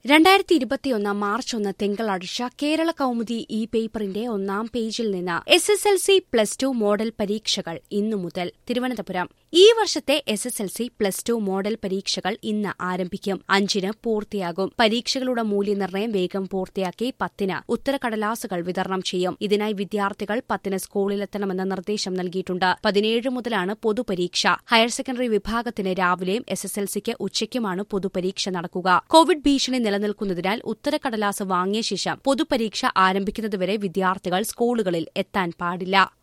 രണ്ടായിരത്തി ഇരുപത്തിയൊന്ന് മാർച്ച് ഒന്ന് തിങ്കളാഴ്ച കേരള കൗമുദി ഈ പേപ്പറിന്റെ ഒന്നാം പേജിൽ നിന്ന് S S L C plus two model പരീക്ഷകൾ ഇന്നു മുതൽ തിരുവനന്തപുരം ഈ വർഷത്തെ S S L C plus two model പരീക്ഷകൾ ഇന്ന് ആരംഭിക്കും അഞ്ചിന് പൂർത്തിയാകും പരീക്ഷകളുടെ മൂല്യനിർണ്ണയം വേഗം പൂർത്തിയാക്കി പത്തിന് ഉത്തരക്കടലാസുകൾ വിതരണം ചെയ്യും ഇതിനായി വിദ്യാർത്ഥികൾ പത്തിന് സ്കൂളിലെത്തണമെന്ന നിർദ്ദേശം നൽകിയിട്ടുണ്ട് പതിനേഴ് മുതലാണ് പൊതുപരീക്ഷ ഹയർ സെക്കൻഡറി വിഭാഗത്തിന് രാവിലെയും എസ് എസ് എൽ സിക്ക് ഉച്ചയ്ക്കുമാണ് പൊതുപരീക്ഷ നടക്കുക കോവിഡ് ഭീഷണി നിലനിൽക്കുന്നതിനാൽ ഉത്തരക്കടലാസ് വാങ്ങിയ ശേഷം പൊതുപരീക്ഷ ആരംഭിക്കുന്നതുവരെ വിദ്യാർത്ഥികൾ സ്കൂളുകളിൽ എത്താൻ പാടില്ല